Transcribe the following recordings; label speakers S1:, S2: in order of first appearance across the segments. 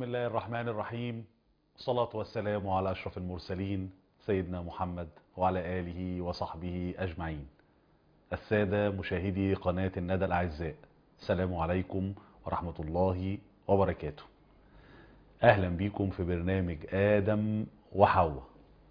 S1: الله الرحمن الرحيم صلاة والسلام على أشرف المرسلين سيدنا محمد وعلى آله وصحبه أجمعين السادة مشاهدي قناة الندى الأعزاء السلام عليكم ورحمة الله وبركاته أهلا بكم في برنامج آدم وحواء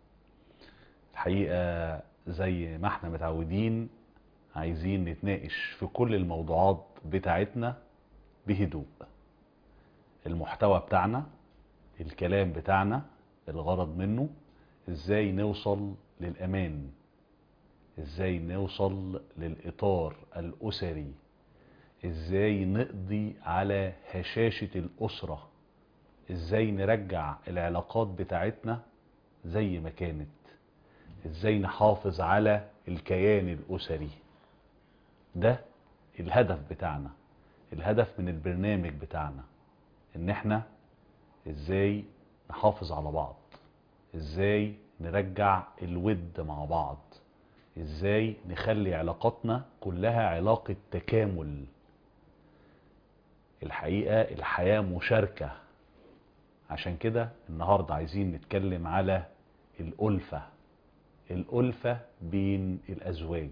S1: الحقيقة زي ما احنا متعودين عايزين نتناقش في كل الموضوعات بتاعتنا بهدوء المحتوى بتاعنا الكلام بتاعنا الغرض منه ازاي نوصل للأمان ازاي نوصل للإطار الأسري ازاي نقضي على هشاشة الأسرة ازاي نرجع العلاقات بتاعتنا زي ما كانت ازاي نحافظ على الكيان الأسري ده الهدف بتاعنا الهدف من البرنامج بتاعنا ان احنا ازاي نحافظ على بعض ازاي نرجع الود مع بعض ازاي نخلي علاقاتنا كلها علاقة تكامل الحقيقة الحياة مشاركة عشان كده النهاردة عايزين نتكلم على الألفة الألفة بين الأزواج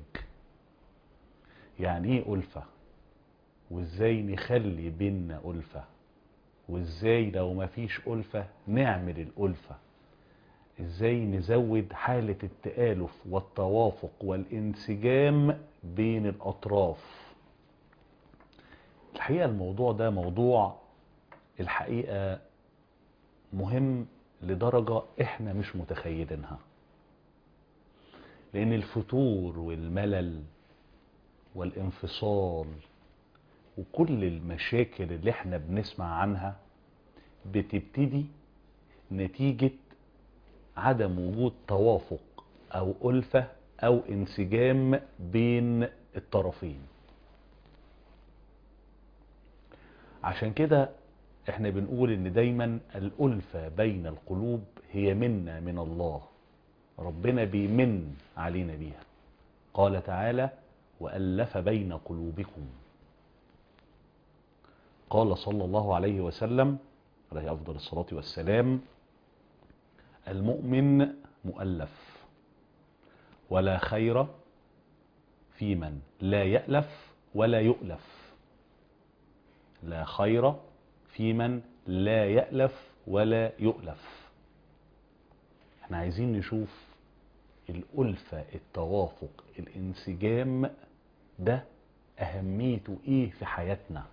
S1: يعني ايه ألفة وازاي نخلي بيننا ألفة وازاي لو مفيش ألفة نعمل الألفة ازاي نزود حالة التآلف والتوافق والانسجام بين الأطراف الحقيقة الموضوع ده موضوع الحقيقة مهم لدرجة احنا مش متخيلينها لان الفتور والملل والانفصال وكل المشاكل اللي احنا بنسمع عنها بتبتدي نتيجة عدم وجود توافق او ألفة او انسجام بين الطرفين عشان كده احنا بنقول ان دايما الألفة بين القلوب هي منا من الله ربنا بيمن علينا بيها قال تعالى وألف بين قلوبكم قال صلى الله عليه وسلم عليه أفضل الصلاة والسلام المؤمن مؤلف ولا خير في من لا يألف ولا يؤلف لا خير في من لا يألف ولا يؤلف احنا عايزين نشوف الألفة التوافق الانسجام ده أهميته إيه في حياتنا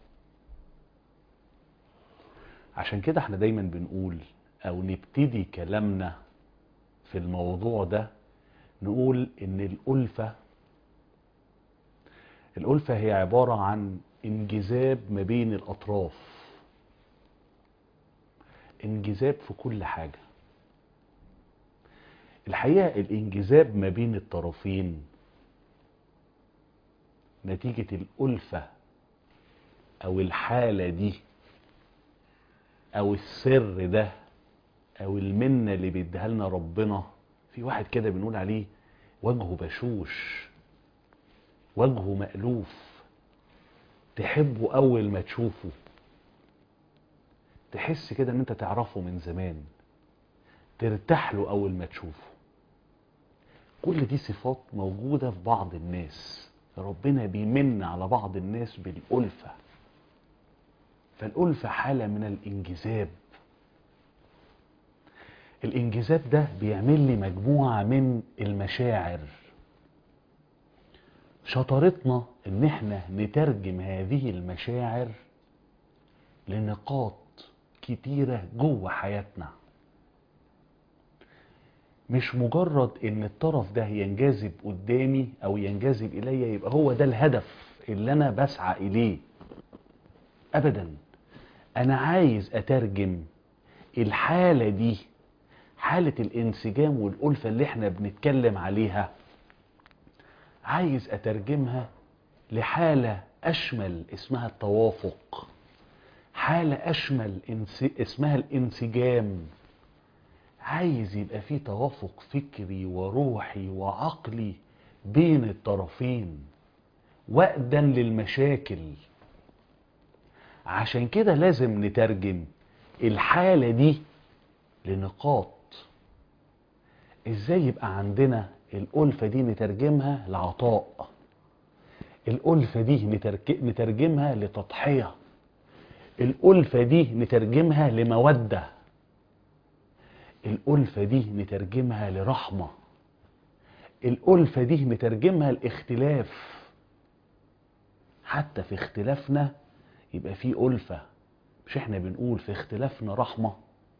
S1: عشان كده احنا دايما بنقول أو نبتدي كلامنا في الموضوع ده نقول إن الألفة الألفة هي عبارة عن انجذاب ما بين الأطراف انجذاب في كل حاجة الحقيقة الانجذاب ما بين الطرفين نتيجة الألفة أو الحالة دي أو السر ده أو المنة اللي بيديها لنا ربنا في واحد كده بنقول عليه وجهه بشوش وجهه مألوف تحبه أول ما تشوفه تحس كده ان انت تعرفه من زمان ترتاح له أول ما تشوفه كل دي صفات موجودة في بعض الناس ربنا بيمن على بعض الناس بالألفة فالألفة حالة من الانجذاب الانجذاب ده بيعمل لي مجموعة من المشاعر شطارتنا ان احنا نترجم هذه المشاعر لنقاط كتيرة جوه حياتنا مش مجرد ان الطرف ده ينجذب قدامي او ينجذب الي يبقى هو ده الهدف اللي انا بسعى اليه ابدا انا عايز اترجم الحالة دي حالة الانسجام والألفة اللي احنا بنتكلم عليها عايز اترجمها لحالة اشمل اسمها التوافق حالة اشمل اسمها الانسجام عايز يبقى فيه توافق فكري وروحي وعقلي بين الطرفين وأدا للمشاكل عشان كده لازم نترجم الحالة دي لنقاط ازاي يبقى عندنا الألفة دي نترجمها لعطاء الألفة دي نترك- نترجمها لتضحية الألفة دي نترجمها لمودة الألفة دي نترجمها لرحمة الألفة دي نترجمها لاختلاف حتى في اختلافنا يبقى في ألفة مش احنا بنقول في اختلافنا رحمة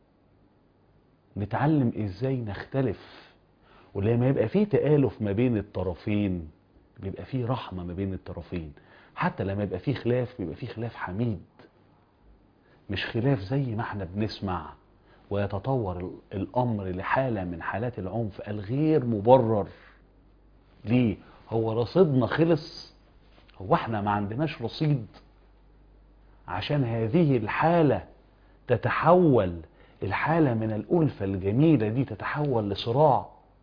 S1: نتعلم ازاي نختلف ولما يبقى في تآلف ما بين الطرفين بيبقى في رحمة ما بين الطرفين حتى لما يبقى في خلاف بيبقى في خلاف حميد مش خلاف زي ما احنا بنسمع ويتطور ال- الأمر لحالة من حالات العنف الغير مبرر ليه هو رصيدنا خلص هو احنا ما عندناش رصيد عشان هذه الحالة تتحول الحالة من الألفة الجميلة دي تتحول لصراع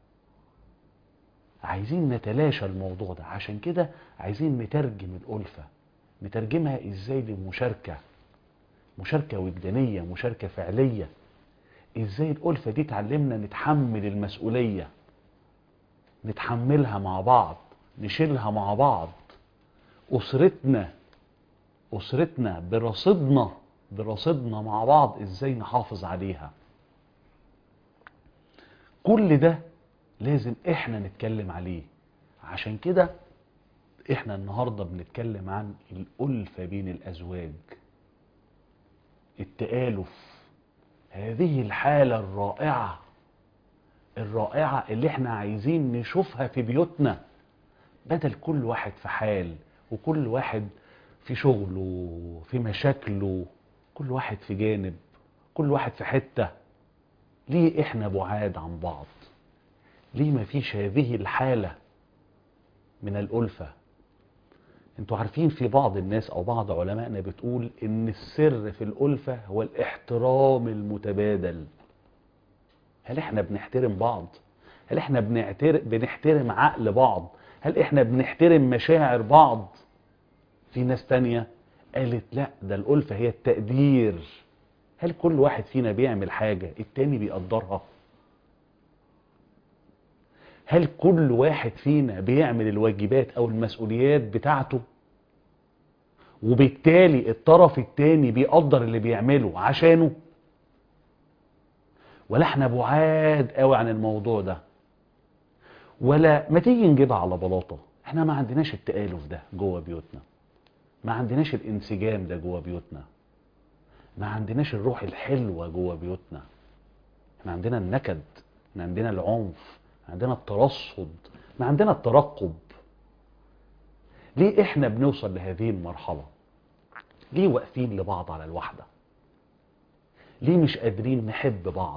S1: عايزين نتلاشى الموضوع ده عشان كده عايزين نترجم الألفة نترجمها ازاي لمشاركة مشاركة وجدانية مشاركة فعلية ازاي الألفة دي تعلمنا نتحمل المسؤولية نتحملها مع بعض نشيلها مع بعض أسرتنا أسرتنا برصيدنا برصيدنا مع بعض ازاي نحافظ عليها كل ده لازم احنا نتكلم عليه عشان كده احنا النهاردة بنتكلم عن الألفة بين الأزواج التآلف هذه الحالة الرائعة الرائعة اللي احنا عايزين نشوفها في بيوتنا بدل كل واحد في حال وكل واحد في شغله في مشاكله كل واحد في جانب كل واحد في حتة ليه احنا بعاد عن بعض ليه ما فيش هذه الحالة من الألفة انتوا عارفين في بعض الناس او بعض علمائنا بتقول ان السر في الألفة هو الاحترام المتبادل هل احنا بنحترم بعض هل احنا بنعتر... بنحترم عقل بعض هل احنا بنحترم مشاعر بعض في ناس تانية قالت لا ده الألفة هي التقدير هل كل واحد فينا بيعمل حاجة التاني بيقدرها هل كل واحد فينا بيعمل الواجبات او المسؤوليات بتاعته وبالتالي الطرف التاني بيقدر اللي بيعمله عشانه ولا احنا بعاد قوي عن الموضوع ده ولا ما تيجي نجيبها على بلاطه احنا ما عندناش التآلف ده جوه بيوتنا ما عندناش الانسجام ده جوه بيوتنا ما عندناش الروح الحلوة جوه بيوتنا احنا عندنا النكد احنا عندنا العنف عندنا الترصد ما عندنا الترقب ليه احنا بنوصل لهذه المرحلة ليه واقفين لبعض على الوحدة ليه مش قادرين نحب بعض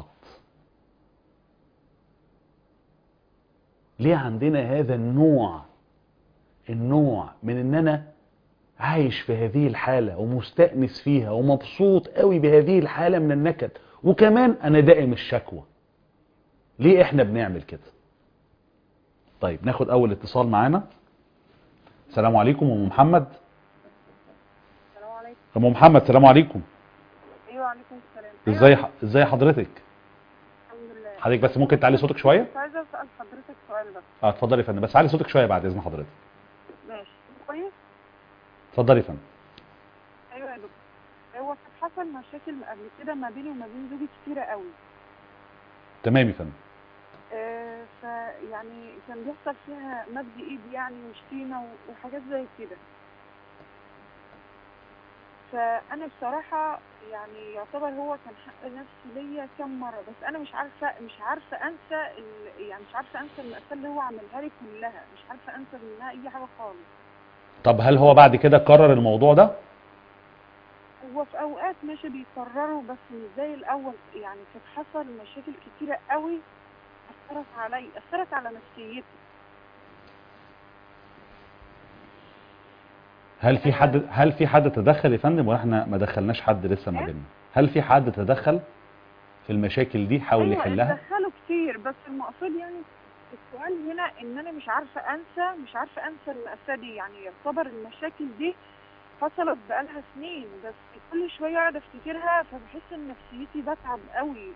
S1: ليه عندنا هذا النوع النوع من ان انا عايش في هذه الحالة ومستأنس فيها ومبسوط قوي بهذه الحالة من النكد وكمان انا دائم الشكوى ليه احنا بنعمل كده طيب ناخد اول اتصال معانا السلام عليكم ام محمد
S2: السلام عليكم
S1: ام محمد السلام عليكم
S2: ايوه وعليكم السلام
S1: ازاي
S2: أيوة.
S1: ح- ازاي حضرتك
S2: الحمد لله
S1: حضرتك بس ممكن تعلي صوتك شويه
S2: كنت عايزه اسال حضرتك سؤال بس
S1: اه اتفضلي يا فندم بس علي صوتك شويه بعد اذن حضرتك
S2: ماشي كويس
S1: اتفضلي يا فندم
S2: ايوه يا دكتور هو كان حصل مشاكل قبل كده ما بيني وما بين زوجي كتيره قوي
S1: تمام يا فندم
S2: آه فيعني كان بيحصل فيها مد ايد يعني وشتيمه و- وحاجات زي كده فانا بصراحه يعني يعتبر هو كان حق نفسي ليا كم مره بس انا مش عارفه مش عارفه انسى ال- يعني مش عارفه انسى المأساة اللي هو عملها لي كلها مش عارفه انسى منها اي حاجه خالص
S1: طب هل هو بعد كده كرر الموضوع ده
S2: هو في اوقات ماشي بيكرروا بس مش زي الاول يعني كانت حصل مشاكل كتيره قوي اثرت علي اثرت على نفسيتي
S1: هل في حد هل في حد تدخل يا فندم واحنا ما دخلناش حد لسه ما
S2: إيه؟
S1: بيننا هل في حد تدخل في المشاكل دي حاول
S2: ايوه
S1: يحلها
S2: اتدخلوا كتير بس المقصود يعني السؤال هنا ان انا مش عارفه انسى مش عارفه انسى المأساة دي يعني يعتبر المشاكل دي حصلت بقالها سنين بس كل شويه اقعد افتكرها فبحس ان نفسيتي بتعب قوي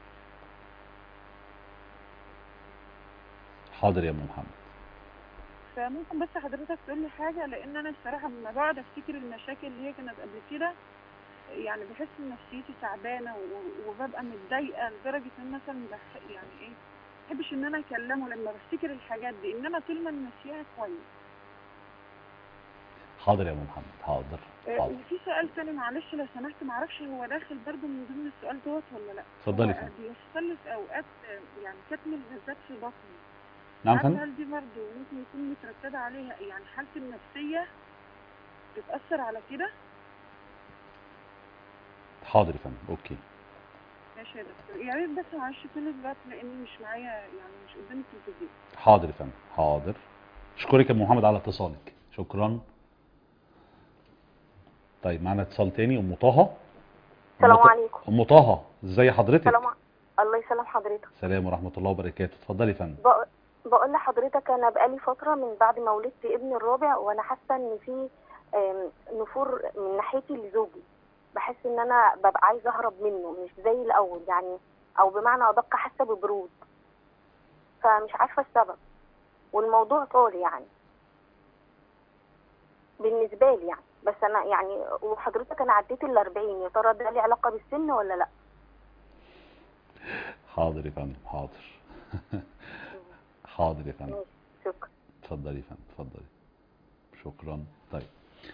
S1: حاضر يا ام محمد
S2: فممكن بس حضرتك تقول لي حاجه لان انا الصراحه لما بقعد افتكر المشاكل اللي هي كانت قبل كده يعني بحس ان نفسيتي تعبانه و- وببقى متضايقه لدرجه ان مثلا بح يعني ايه ما بحبش ان انا اكلمه لما بفتكر الحاجات دي انما طول ما أنا ناسياها كويس
S1: حاضر يا ام محمد حاضر
S2: آه،
S1: حاضر
S2: وفي سؤال تاني معلش لو سمحت معرفش هو داخل برضه من ضمن السؤال دوت ولا لا
S1: اتفضلي
S2: هو
S1: يا فندم
S2: بيحصل لي في اوقات آه، يعني كتم الغازات في بطني
S1: نعم
S2: عارفة
S1: فندم
S2: هل دي برضه ممكن يكون مترتبة عليها يعني حالتي النفسية بتأثر على كده
S1: حاضر يا فندم اوكي
S2: ماشي يا دكتور يا ريت بس معلش كل الوقت لأني مش معايا يعني مش قدامي التلفزيون
S1: حاضر يا فندم حاضر اشكرك يا ام محمد على اتصالك شكرا طيب معانا اتصال تاني ام طه
S3: السلام
S1: أم ط-
S3: عليكم
S1: ام طه ازي حضرتك
S3: السلام ع- الله يسلم حضرتك
S1: سلام ورحمه الله وبركاته اتفضلي يا فندم
S3: بق... بقول لحضرتك انا بقالي فتره من بعد ما ولدت ابني الرابع وانا حاسه ان في آم، نفور من ناحيتي لزوجي بحس ان انا ببقى عايزه اهرب منه مش زي الاول يعني او بمعنى ادق حاسه ببرود فمش عارفه السبب والموضوع طال يعني بالنسبه لي يعني بس انا يعني وحضرتك انا عديت ال 40 يا ترى ده ليه علاقه بالسن ولا لا
S1: حاضر يا فندم حاضر حاضر يا فندم
S3: ماشي شكرا
S1: اتفضلي يا فندم اتفضلي شكرا طيب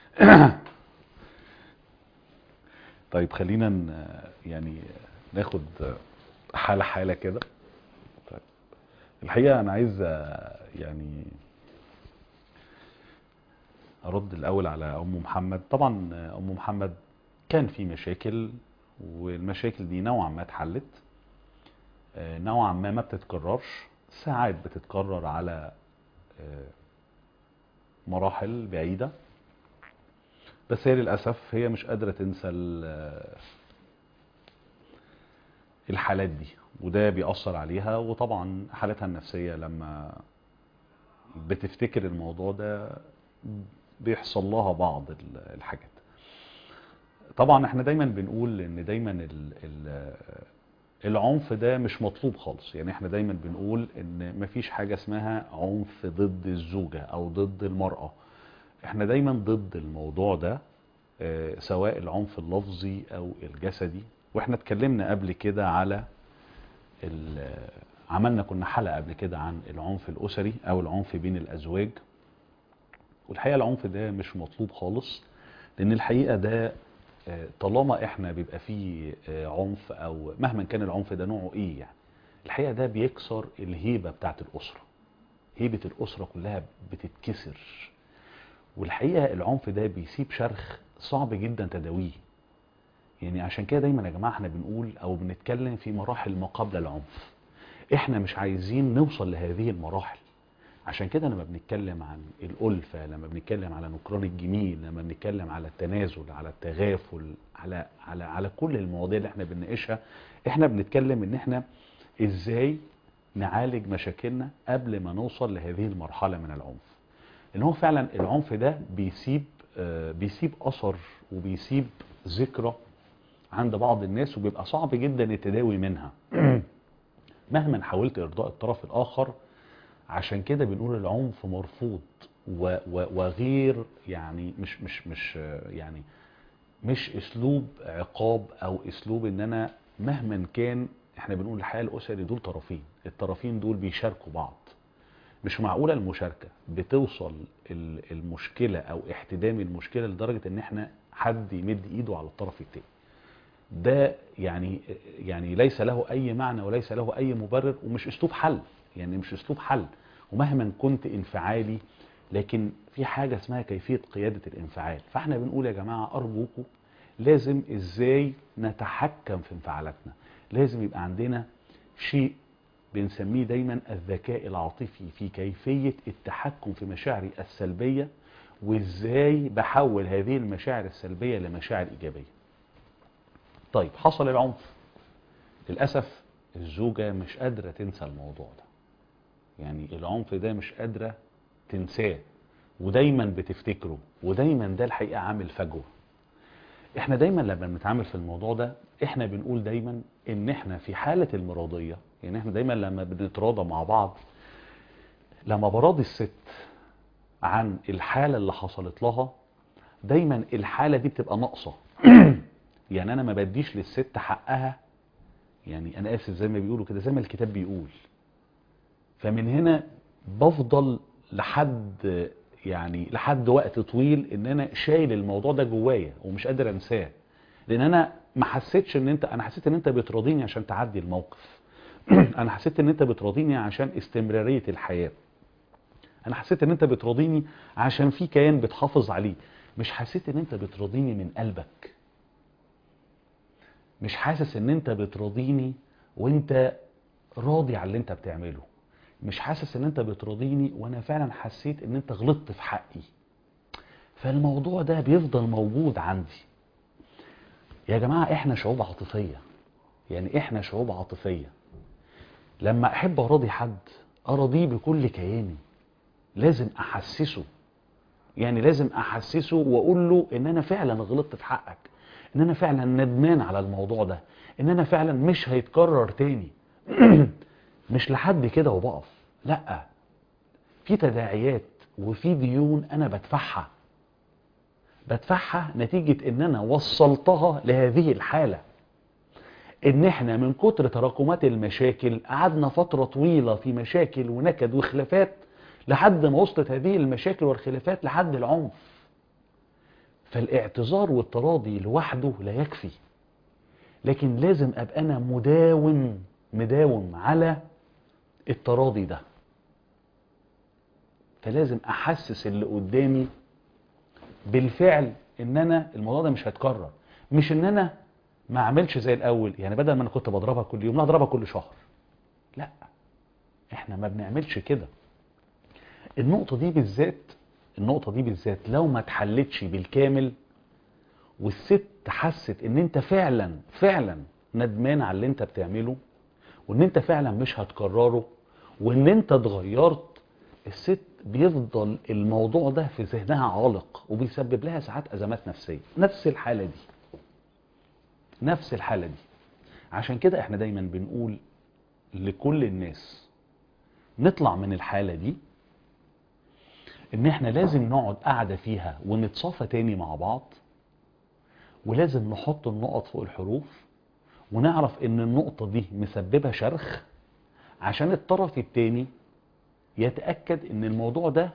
S1: طيب خلينا ن- يعني ناخد حالة حالة كده طيب الحقيقة أنا عايز آه، يعني أرد الأول على أم محمد طبعا آه، أم محمد كان في مشاكل والمشاكل دي نوعا ما اتحلت آه، نوعا ما ما بتتكررش ساعات بتتكرر على آه، مراحل بعيدة بس هي للأسف هي مش قادرة تنسى ال- الحالات دي وده بيأثر عليها وطبعا حالتها النفسية لما بتفتكر الموضوع ده بيحصل لها بعض ال- الحاجات طبعا احنا دايما بنقول ان دايما ال ال العنف ده مش مطلوب خالص يعني احنا دايما بنقول ان مفيش حاجة اسمها عنف ضد الزوجة او ضد المرأة احنا دايما ضد الموضوع ده آه، سواء العنف اللفظي او الجسدي واحنا اتكلمنا قبل كده على ال- عملنا كنا حلقة قبل كده عن العنف الاسري او العنف بين الازواج والحقيقة العنف ده مش مطلوب خالص لان الحقيقة ده آه، طالما احنا بيبقى فيه آه، عنف او مهما كان العنف ده نوعه ايه يعني الحقيقة ده بيكسر الهيبة بتاعت الاسرة هيبة الاسرة كلها بتتكسر والحقيقة العنف ده بيسيب شرخ صعب جدا تداويه يعني عشان كده دايما يا جماعة احنا بنقول او بنتكلم في مراحل ما قبل العنف احنا مش عايزين نوصل لهذه المراحل عشان كده لما بنتكلم عن الألفة لما بنتكلم على نكران الجميل لما بنتكلم على التنازل على التغافل على على على كل المواضيع اللي احنا بنناقشها احنا بنتكلم ان احنا ازاي نعالج مشاكلنا قبل ما نوصل لهذه المرحلة من العنف ان هو فعلا العنف ده بيسيب آه، بيسيب اثر وبيسيب ذكرى عند بعض الناس وبيبقى صعب جدا التداوي منها مهما حاولت ارضاء الطرف الاخر عشان كده بنقول العنف مرفوض و و وغير يعني مش مش مش آه، يعني مش اسلوب عقاب او اسلوب ان انا مهما كان احنا بنقول الحياه الاسري دول طرفين الطرفين دول بيشاركوا بعض مش معقوله المشاركه بتوصل ال- المشكله او احتدام المشكله لدرجه ان احنا حد يمد ايده على الطرف التاني ده يعني يعني ليس له اي معنى وليس له اي مبرر ومش اسلوب حل يعني مش اسلوب حل ومهما كنت انفعالي لكن في حاجه اسمها كيفيه قياده الانفعال فاحنا بنقول يا جماعه ارجوكم لازم ازاي نتحكم في انفعالاتنا لازم يبقى عندنا شيء بنسميه دايما الذكاء العاطفي في كيفية التحكم في مشاعري السلبية وازاي بحول هذه المشاعر السلبية لمشاعر ايجابية طيب حصل العنف للأسف الزوجة مش قادرة تنسى الموضوع ده يعني العنف ده مش قادرة تنساه ودايما بتفتكره ودايما ده الحقيقة عامل فجوة احنا دايما لما بنتعامل في الموضوع ده احنا بنقول دايما ان احنا في حالة المراضية يعني احنا دايما لما بنتراضى مع بعض لما براضي الست عن الحالة اللي حصلت لها دايما الحالة دي بتبقى ناقصة يعني انا ما بديش للست حقها يعني انا اسف زي ما بيقولوا كده زي ما الكتاب بيقول فمن هنا بفضل لحد يعني لحد وقت طويل ان انا شايل الموضوع ده جوايا ومش قادر انساه لان انا ما حسيتش ان انت انا حسيت ان انت بتراضيني عشان تعدي الموقف انا حسيت ان انت بتراضيني عشان استمرارية الحياة انا حسيت ان انت بتراضيني عشان في كيان بتحافظ عليه مش حسيت ان انت بتراضيني من قلبك مش حاسس ان انت بتراضيني وانت راضي على اللي انت بتعمله مش حاسس ان انت بتراضيني وانا فعلا حسيت ان انت غلطت في حقي فالموضوع ده بيفضل موجود عندي يا جماعة احنا شعوب عاطفية يعني احنا شعوب عاطفية لما احب اراضي حد اراضيه بكل كياني لازم احسسه يعني لازم احسسه واقول له ان انا فعلا غلطت في حقك ان انا فعلا ندمان على الموضوع ده ان انا فعلا مش هيتكرر تاني مش لحد كده وبقف لا في تداعيات وفي ديون انا بدفعها بدفعها نتيجة ان انا وصلتها لهذه الحالة ان احنا من كتر تراكمات المشاكل قعدنا فترة طويلة في مشاكل ونكد وخلافات لحد ما وصلت هذه المشاكل والخلافات لحد العنف فالاعتذار والتراضي لوحده لا يكفي لكن لازم ابقى انا مداوم مداوم على التراضي ده فلازم احسس اللي قدامي بالفعل ان انا الموضوع ده مش هيتكرر مش ان انا ما اعملش زي الاول يعني بدل ما انا كنت بضربها كل يوم لا اضربها كل شهر لا احنا ما بنعملش كده النقطة دي بالذات النقطة دي بالذات لو ما اتحلتش بالكامل والست حست ان انت فعلا فعلا ندمان على اللي انت بتعمله وان انت فعلا مش هتكرره وان انت اتغيرت الست بيفضل الموضوع ده في ذهنها عالق وبيسبب لها ساعات ازمات نفسية نفس الحالة دي نفس الحالة دي عشان كده احنا دايما بنقول لكل الناس نطلع من الحالة دي ان احنا لازم نقعد قاعدة فيها ونتصافى تاني مع بعض ولازم نحط النقط فوق الحروف ونعرف ان النقطة دي مسببة شرخ عشان الطرف التاني يتأكد ان الموضوع ده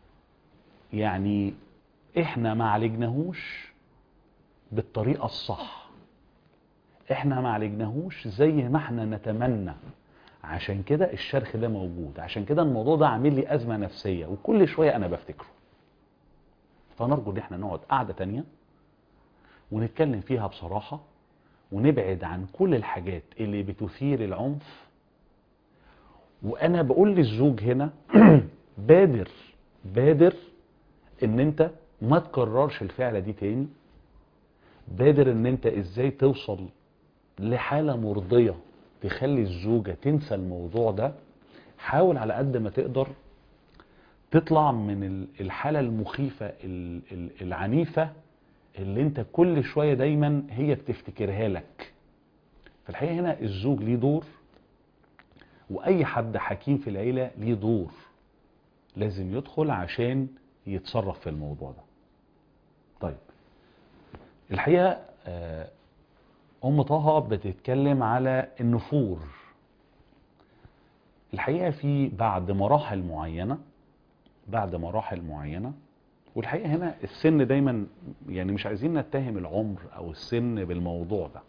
S1: يعني احنا ما عالجناهوش بالطريقة الصح احنا ما عالجناهوش زي ما احنا نتمنى عشان كده الشرخ ده موجود عشان كده الموضوع ده عامل لي أزمة نفسية وكل شوية أنا بفتكره فنرجو ان احنا نقعد قعدة تانية ونتكلم فيها بصراحة ونبعد عن كل الحاجات اللي بتثير العنف وانا بقول للزوج هنا بادر بادر ان انت ما تكررش الفعلة دي تاني بادر ان انت ازاي توصل لحالة مرضية تخلي الزوجة تنسى الموضوع ده حاول على قد ما تقدر تطلع من الحالة المخيفة العنيفة اللي انت كل شوية دايما هي بتفتكرها لك في الحقيقة هنا الزوج ليه دور واي حد حكيم في العيلة ليه دور لازم يدخل عشان يتصرف في الموضوع ده طيب الحقيقة ام طه بتتكلم على النفور الحقيقة في بعد مراحل معينة بعد مراحل معينة والحقيقة هنا السن دايما يعني مش عايزين نتهم العمر او السن بالموضوع ده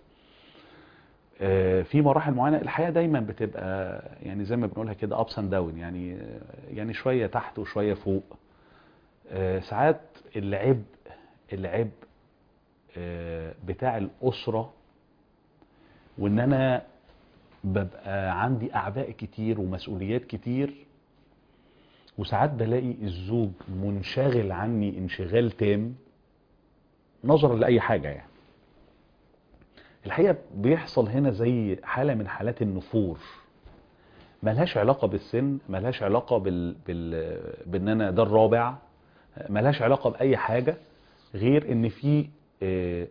S1: في مراحل معينة الحياة دايما بتبقى يعني زي ما بنقولها كده ups and down يعني يعني شوية تحت وشوية فوق ساعات العبء العبء بتاع الأسرة وان انا ببقى عندي اعباء كتير ومسؤوليات كتير وساعات بلاقي الزوج منشغل عني انشغال تام نظرا لأي حاجة يعني الحقيقة بيحصل هنا زي حالة من حالات النفور ملهاش علاقة بالسن ملهاش علاقة بال... بال... بان انا ده الرابع ملهاش علاقة بأي حاجة غير ان في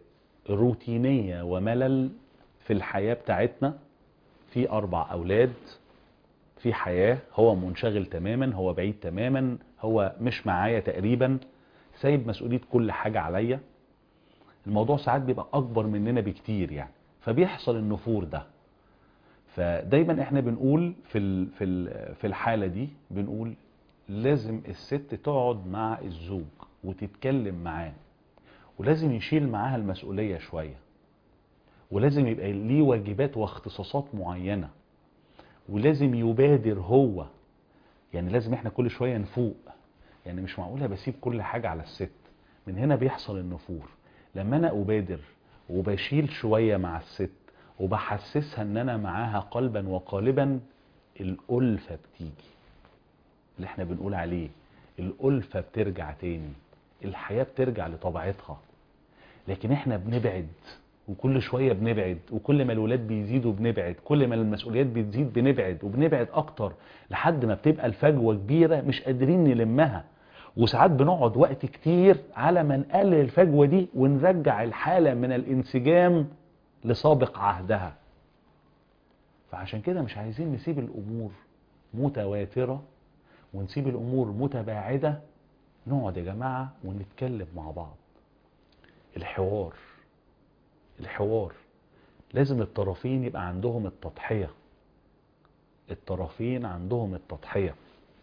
S1: روتينية وملل في الحياة بتاعتنا في أربع أولاد في حياة هو منشغل تماما هو بعيد تماما هو مش معايا تقريبا سايب مسؤولية كل حاجة عليا الموضوع ساعات بيبقى أكبر مننا بكتير يعني فبيحصل النفور ده فدايما احنا بنقول في ال- في ال- في الحالة دي بنقول لازم الست تقعد مع الزوج وتتكلم معاه ولازم يشيل معاها المسؤولية شوية ولازم يبقى ليه واجبات واختصاصات معينة ولازم يبادر هو يعني لازم احنا كل شوية نفوق يعني مش معقولة بسيب كل حاجة على الست من هنا بيحصل النفور لما انا ابادر وبشيل شوية مع الست وبحسسها ان انا معاها قلبا وقالبا الألفة بتيجي اللي احنا بنقول عليه الألفة بترجع تاني الحياة بترجع لطبيعتها لكن احنا بنبعد وكل شوية بنبعد وكل ما الولاد بيزيدوا بنبعد كل ما المسؤوليات بتزيد بنبعد وبنبعد اكتر لحد ما بتبقى الفجوة كبيرة مش قادرين نلمها وساعات بنقعد وقت كتير على ما نقلل الفجوة دي ونرجع الحالة من الانسجام لسابق عهدها فعشان كده مش عايزين نسيب الامور متواترة ونسيب الامور متباعدة نقعد يا جماعة ونتكلم مع بعض الحوار الحوار لازم الطرفين يبقى عندهم التضحية الطرفين عندهم التضحية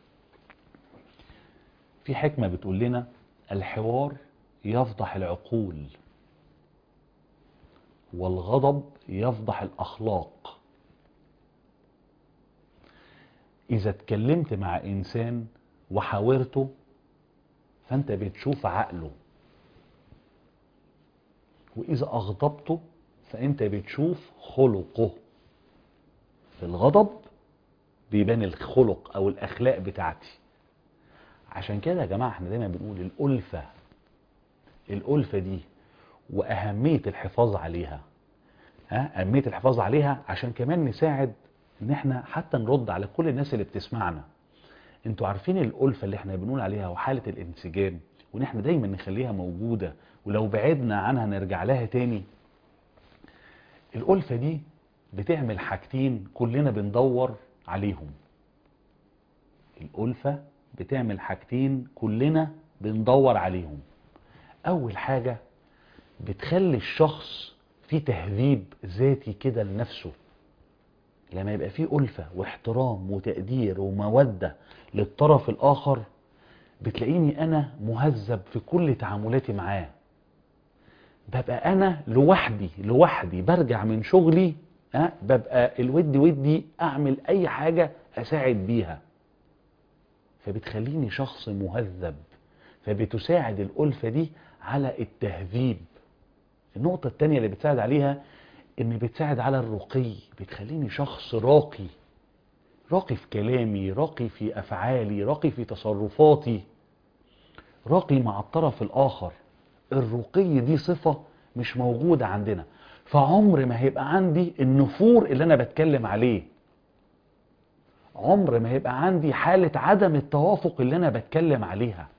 S1: في حكمة بتقول لنا الحوار يفضح العقول والغضب يفضح الأخلاق إذا اتكلمت مع إنسان وحاورته فأنت بتشوف عقله وإذا أغضبته فأنت بتشوف خلقه في الغضب بيبان الخلق أو الأخلاق بتاعتي عشان كده يا جماعة احنا دايما بنقول الألفة الألفة دي وأهمية الحفاظ عليها ها أهمية الحفاظ عليها عشان كمان نساعد إن احنا حتى نرد على كل الناس اللي بتسمعنا انتوا عارفين الألفة اللي احنا بنقول عليها وحالة الانسجام وان احنا دايما نخليها موجودة ولو بعدنا عنها نرجع لها تاني الألفة دي بتعمل حاجتين كلنا بندور عليهم الألفة بتعمل حاجتين كلنا بندور عليهم أول حاجة بتخلي الشخص في تهذيب ذاتي كده لنفسه لما يبقى فيه ألفة واحترام وتقدير ومودة للطرف الآخر بتلاقيني أنا مهذب في كل تعاملاتي معاه ببقى أنا لوحدي لوحدي برجع من شغلي أه ببقى الودي ودي أعمل أي حاجة أساعد بيها فبتخليني شخص مهذب فبتساعد الألفة دي على التهذيب النقطة التانية اللي بتساعد عليها ان بتساعد على الرقي بتخليني شخص راقي راقي في كلامي راقي في افعالي راقي في تصرفاتي راقي مع الطرف الاخر الرقي دي صفة مش موجودة عندنا فعمر ما هيبقى عندي النفور اللي انا بتكلم عليه عمر ما هيبقى عندي حالة عدم التوافق اللي انا بتكلم عليها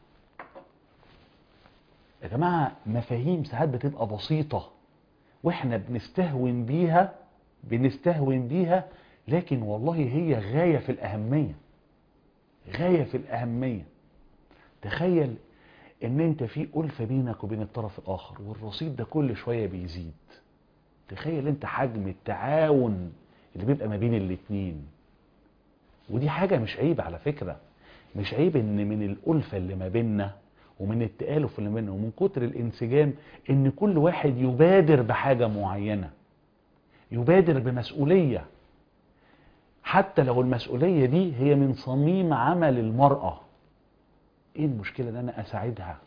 S1: يا جماعة مفاهيم ساعات بتبقى بسيطة واحنا بنستهون بيها بنستهون بيها لكن والله هي غاية في الأهمية غاية في الأهمية تخيل ان انت في ألفة بينك وبين الطرف الآخر والرصيد ده كل شوية بيزيد تخيل انت حجم التعاون اللي بيبقى ما بين الاتنين ودي حاجة مش عيب على فكرة مش عيب ان من الألفة اللي ما بيننا ومن التآلف اللي بيننا ومن كتر الانسجام ان كل واحد يبادر بحاجة معينة يبادر بمسؤولية حتى لو المسؤولية دي هي من صميم عمل المرأة ايه المشكلة ان انا اساعدها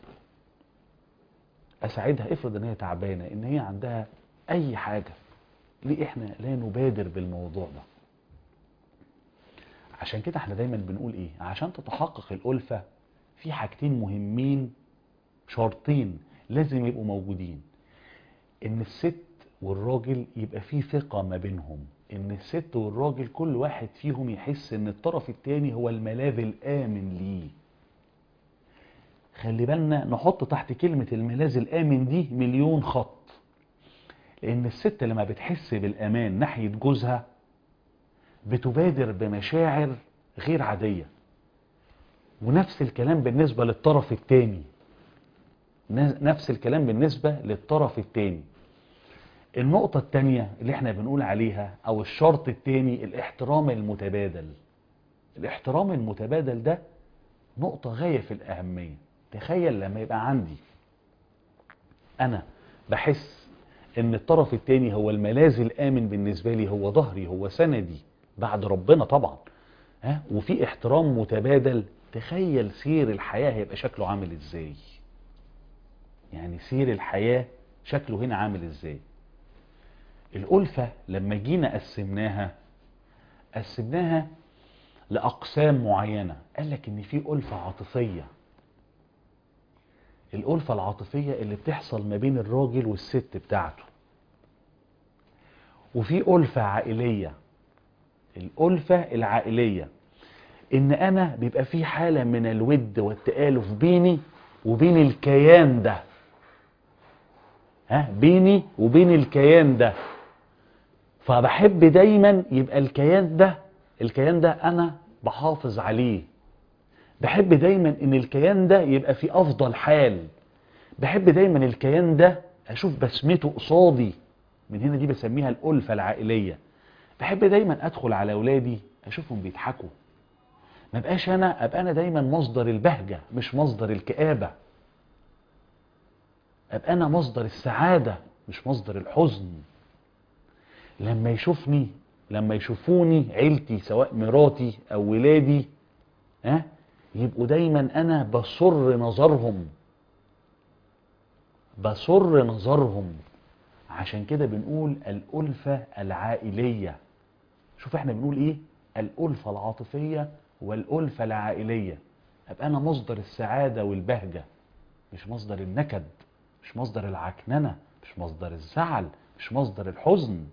S1: اساعدها افرض ان هي تعبانة ان هي عندها اي حاجة ليه احنا لا نبادر بالموضوع ده عشان كده احنا دايما بنقول ايه عشان تتحقق الألفة في حاجتين مهمين شرطين لازم يبقوا موجودين ان الست والراجل يبقى في ثقة ما بينهم ان الست والراجل كل واحد فيهم يحس ان الطرف التاني هو الملاذ الآمن ليه خلي بالنا نحط تحت كلمة الملاذ الآمن دي مليون خط لان الست لما بتحس بالامان ناحية جوزها بتبادر بمشاعر غير عادية ونفس الكلام بالنسبة للطرف التاني نفس الكلام بالنسبة للطرف التاني النقطة التانية اللي احنا بنقول عليها او الشرط التاني الاحترام المتبادل الاحترام المتبادل ده نقطة غاية في الأهمية تخيل لما يبقى عندي أنا بحس إن الطرف التاني هو الملاذ الآمن بالنسبة لي هو ظهري هو سندي بعد ربنا طبعا ها وفي احترام متبادل تخيل سير الحياة هيبقى شكله عامل ازاي يعني سير الحياة شكله هنا عامل ازاي الألفة لما جينا قسمناها قسمناها لأقسام معينة قال لك إن في ألفة عاطفية الألفة العاطفية اللي بتحصل ما بين الراجل والست بتاعته وفي ألفة عائلية الألفة العائلية إن أنا بيبقى في حالة من الود والتآلف بيني وبين الكيان ده ها بيني وبين الكيان ده فبحب دايما يبقى الكيان ده الكيان ده انا بحافظ عليه بحب دايما ان الكيان ده يبقى في افضل حال بحب دايما الكيان ده اشوف بسمته قصادي من هنا دي بسميها الالفه العائليه بحب دايما ادخل على اولادي اشوفهم بيضحكوا ما بقاش انا ابقى انا دايما مصدر البهجه مش مصدر الكآبه ابقى انا مصدر السعاده مش مصدر الحزن لما يشوفني لما يشوفوني عيلتي سواء مراتي او ولادي ها يبقوا دايما انا بسر نظرهم بسر نظرهم عشان كده بنقول الألفة العائلية شوف احنا بنقول ايه الألفة العاطفية والألفة العائلية ابقى انا مصدر السعادة والبهجة مش مصدر النكد مش مصدر العكننة مش مصدر الزعل مش مصدر الحزن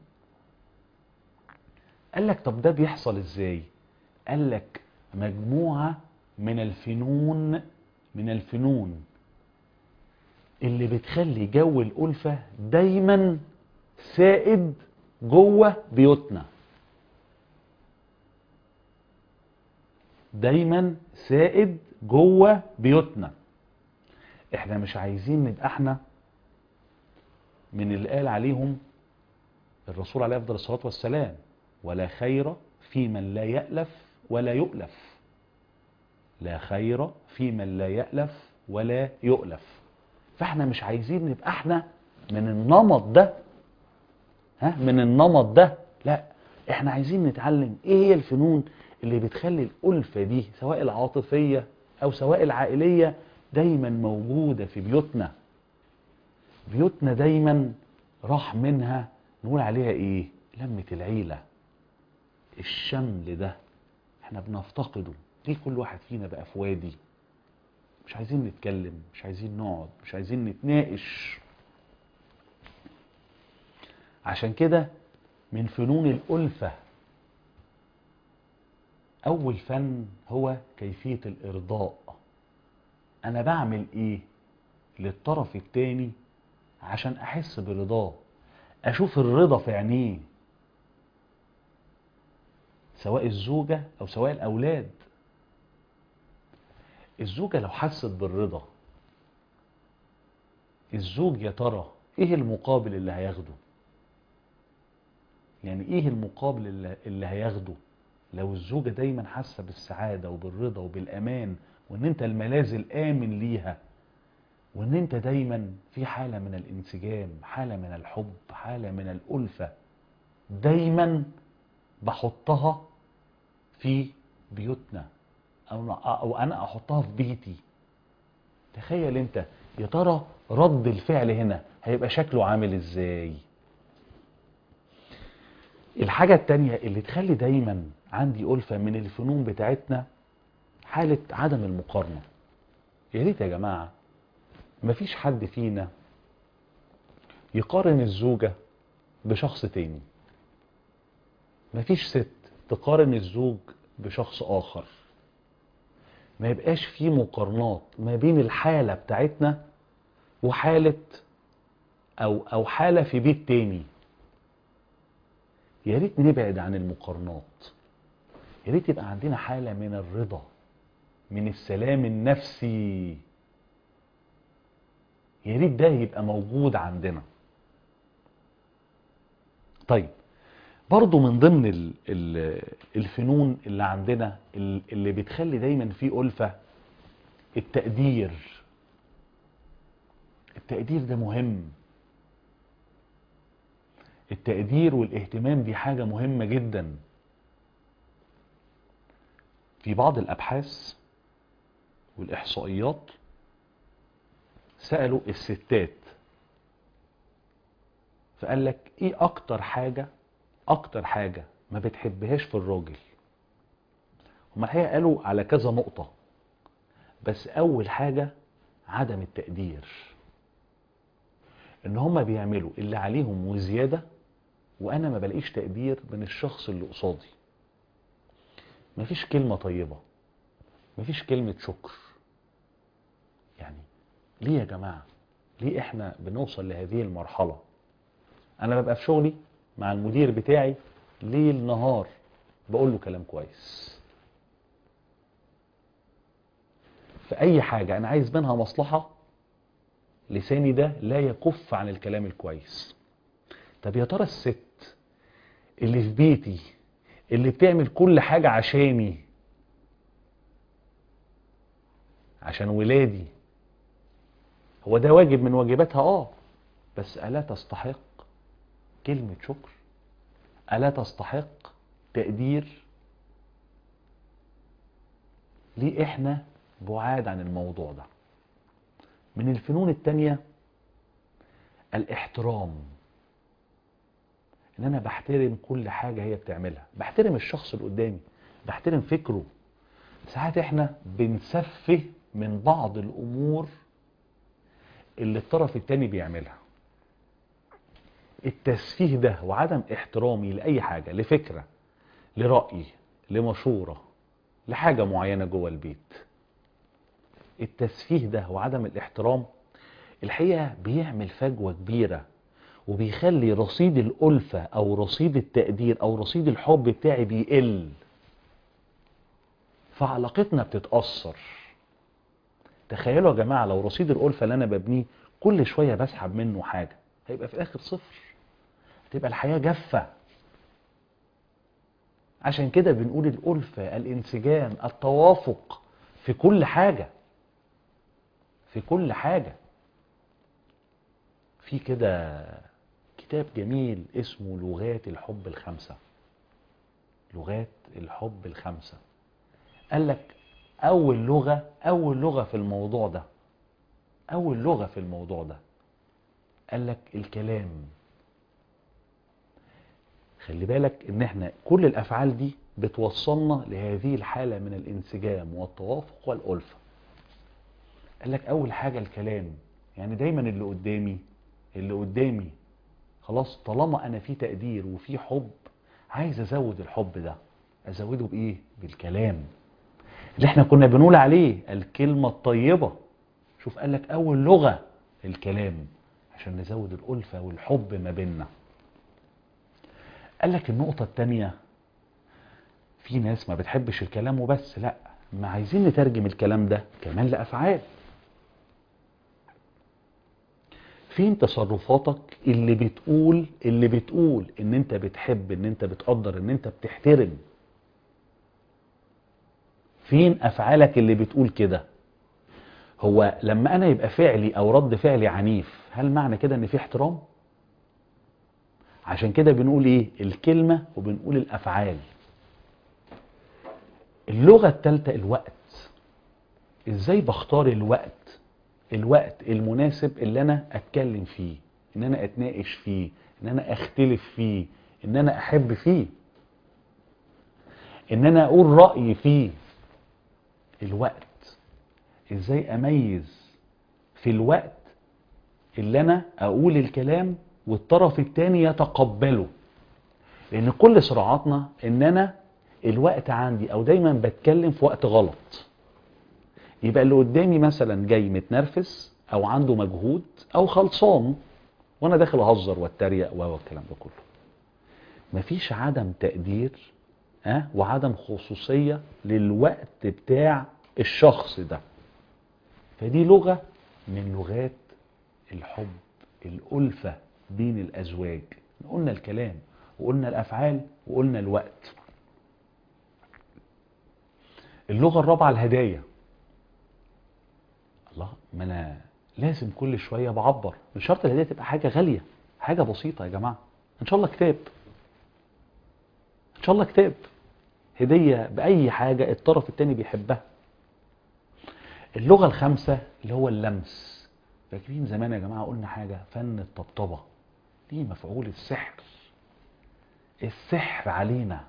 S1: قال لك طب ده بيحصل ازاي قال لك مجموعة من الفنون من الفنون اللي بتخلي جو الألفة دايما سائد جوه بيوتنا دايما سائد جوه بيوتنا احنا مش عايزين نبقى احنا من اللي قال عليهم الرسول عليه افضل الصلاه والسلام ولا خير في من لا يألف ولا يؤلف لا خير في من لا يألف ولا يؤلف فاحنا مش عايزين نبقى احنا من النمط ده ها من النمط ده لا احنا عايزين نتعلم ايه هي الفنون اللي بتخلي الألفة دي سواء العاطفية او سواء العائلية دايما موجودة في بيوتنا بيوتنا دايما راح منها نقول عليها ايه لمة العيلة الشمل ده احنا بنفتقده ليه كل واحد فينا بقى في وادي مش عايزين نتكلم مش عايزين نقعد مش عايزين نتناقش عشان كده من فنون الألفة أول فن هو كيفية الإرضاء أنا بعمل إيه للطرف التاني عشان أحس برضاه أشوف الرضا في عينيه سواء الزوجة أو سواء الأولاد الزوجة لو حست بالرضا الزوج يا ترى ايه المقابل اللي هياخده يعني ايه المقابل اللي, اللي هياخده لو الزوجة دايما حاسة بالسعادة وبالرضا وبالأمان وان انت الملاذ الآمن ليها وان انت دايما في حالة من الانسجام حالة من الحب حالة من الألفة دايما بحطها في بيوتنا أو, أو أنا أحطها في بيتي تخيل أنت يا ترى رد الفعل هنا هيبقى شكله عامل إزاي الحاجة التانية اللي تخلي دايما عندي ألفة من الفنون بتاعتنا حالة عدم المقارنة يا ريت يا جماعة مفيش حد فينا يقارن الزوجة بشخص تاني مفيش ست تقارن الزوج بشخص آخر ما يبقاش في مقارنات ما بين الحالة بتاعتنا وحالة او او حالة في بيت تاني يا ريت نبعد عن المقارنات يا ريت يبقى عندنا حالة من الرضا من السلام النفسي يا ريت ده يبقى موجود عندنا طيب برضو من ضمن ال ال الفنون اللي عندنا ال- اللي بتخلي دايما في ألفة التقدير التقدير ده مهم التقدير والاهتمام دي حاجة مهمة جدا في بعض الأبحاث والإحصائيات سألوا الستات فقال لك ايه اكتر حاجة اكتر حاجة ما بتحبهاش في الراجل هما الحقيقة قالوا على كذا نقطة بس اول حاجة عدم التقدير ان هما بيعملوا اللي عليهم وزيادة وانا ما بلاقيش تقدير من الشخص اللي قصادي مفيش كلمة طيبة مفيش كلمة شكر يعني ليه يا جماعة ليه احنا بنوصل لهذه المرحلة انا ببقى في شغلي مع المدير بتاعي ليل نهار بقول له كلام كويس في اي حاجة انا عايز منها مصلحة لساني ده لا يكف عن الكلام الكويس طب يا ترى الست اللي في بيتي اللي بتعمل كل حاجة عشاني عشان ولادي هو ده واجب من واجباتها اه بس ألا تستحق كلمة شكر ألا تستحق تقدير ليه احنا بعاد عن الموضوع ده من الفنون التانية الاحترام ان انا بحترم كل حاجة هي بتعملها بحترم الشخص اللي قدامي بحترم فكره ساعات احنا بنسفه من بعض الامور اللي الطرف التاني بيعملها التسفيه ده وعدم احترامي لأي حاجة لفكرة لرأي لمشورة لحاجة معينة جوه البيت التسفيه ده وعدم الاحترام الحقيقة بيعمل فجوة كبيرة وبيخلي رصيد الألفة أو رصيد التقدير أو رصيد الحب بتاعي بيقل فعلاقتنا بتتأثر تخيلوا يا جماعة لو رصيد الألفة اللي أنا ببنيه كل شوية بسحب منه حاجة هيبقى في الآخر صفر هتبقى الحياة جافة عشان كده بنقول الألفة الانسجام التوافق في كل حاجة في كل حاجة في كده كتاب جميل اسمه لغات الحب الخمسة لغات الحب الخمسة قال لك أول لغة أول لغة في الموضوع ده أول لغة في الموضوع ده قال لك الكلام خلي بالك ان احنا كل الافعال دي بتوصلنا لهذه الحالة من الانسجام والتوافق والألفة قال لك اول حاجة الكلام يعني دايما اللي قدامي اللي قدامي خلاص طالما انا في تقدير وفي حب عايز ازود الحب ده ازوده بايه بالكلام اللي احنا كنا بنقول عليه الكلمة الطيبة شوف قال لك اول لغة الكلام عشان نزود الألفة والحب ما بيننا قال لك النقطة التانية في ناس ما بتحبش الكلام وبس لا ما عايزين نترجم الكلام ده كمان لأفعال فين تصرفاتك اللي بتقول اللي بتقول ان انت بتحب ان انت بتقدر ان انت بتحترم فين افعالك اللي بتقول كده هو لما انا يبقى فعلي او رد فعلي عنيف هل معنى كده ان في احترام عشان كده بنقول ايه الكلمة وبنقول الافعال اللغة الثالثة الوقت ازاي بختار الوقت الوقت المناسب اللي انا اتكلم فيه ان انا اتناقش فيه ان انا اختلف فيه ان انا احب فيه ان انا اقول رأيي فيه الوقت ازاي اميز في الوقت اللي انا اقول الكلام والطرف التاني يتقبله لان كل صراعاتنا ان انا الوقت عندي او دايما بتكلم في وقت غلط يبقى اللي قدامي مثلا جاي متنرفز او عنده مجهود او خلصان وانا داخل اهزر واتريق و والكلام ده كله مفيش عدم تقدير ها وعدم خصوصيه للوقت بتاع الشخص ده فدي لغه من لغات الحب الالفه بين الازواج قلنا الكلام وقلنا الافعال وقلنا الوقت اللغه الرابعه الهدايا الله ما انا لازم كل شويه بعبر مش شرط الهديه تبقى حاجه غاليه حاجه بسيطه يا جماعه ان شاء الله كتاب ان شاء الله كتاب هديه باي حاجه الطرف الثاني بيحبها اللغه الخامسه اللي هو اللمس فاكرين زمان يا جماعه قلنا حاجه فن الطبطبه دي مفعول السحر السحر علينا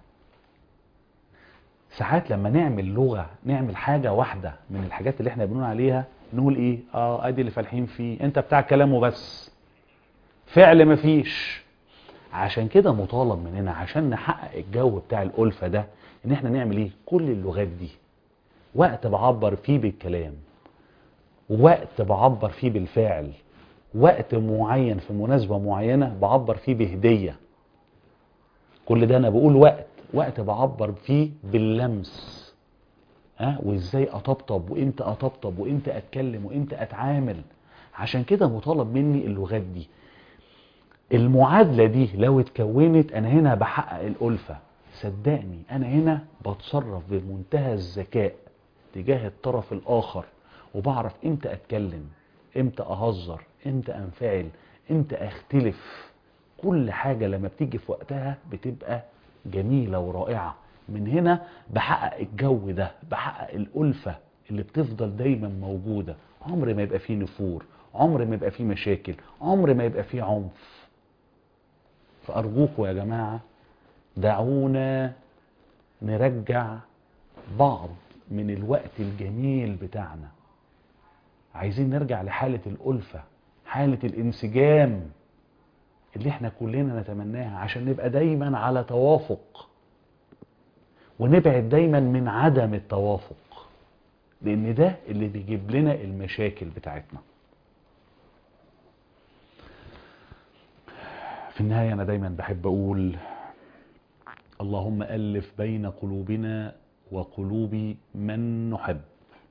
S1: ساعات لما نعمل لغه نعمل حاجه واحده من الحاجات اللي احنا بنقول عليها نقول ايه اه ادي اللي فالحين فيه انت بتاع كلام وبس فعل مفيش عشان كده مطالب مننا عشان نحقق الجو بتاع الألفة ده ان احنا نعمل ايه كل اللغات دي وقت بعبر فيه بالكلام وقت بعبر فيه بالفعل وقت معين في مناسبة معينة بعبر فيه بهدية كل ده انا بقول وقت وقت بعبر فيه باللمس ها وازاي اطبطب وامتى اطبطب وامتى اتكلم وامتى اتعامل عشان كده مطالب مني اللغات دي المعادلة دي لو اتكونت انا هنا بحقق الألفة صدقني انا هنا بتصرف بمنتهى الذكاء تجاه الطرف الاخر وبعرف امتى اتكلم امتى اهزر امتى انفعل امتى اختلف كل حاجة لما بتيجي في وقتها بتبقى جميلة ورائعة من هنا بحقق الجو ده بحقق الألفة اللي بتفضل دايما موجودة عمر ما يبقى فيه نفور عمر ما يبقى فيه مشاكل عمر ما يبقى فيه عنف فأرجوكوا يا جماعة دعونا نرجع بعض من الوقت الجميل بتاعنا عايزين نرجع لحالة الألفة حالة الانسجام اللي احنا كلنا نتمناها عشان نبقى دايما على توافق ونبعد دايما من عدم التوافق لان ده اللي بيجيب لنا المشاكل بتاعتنا في النهاية أنا دايما بحب أقول اللهم ألف بين قلوبنا وقلوب من نحب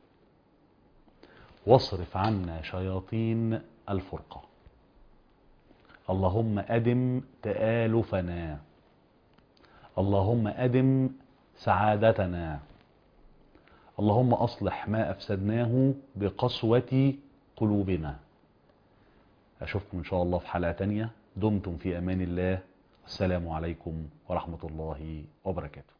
S1: واصرف عنا شياطين الفرقة اللهم أدم تآلفنا اللهم أدم سعادتنا اللهم أصلح ما أفسدناه بقسوة قلوبنا أشوفكم إن شاء الله في حلقة تانية دمتم في أمان الله السلام عليكم ورحمة الله وبركاته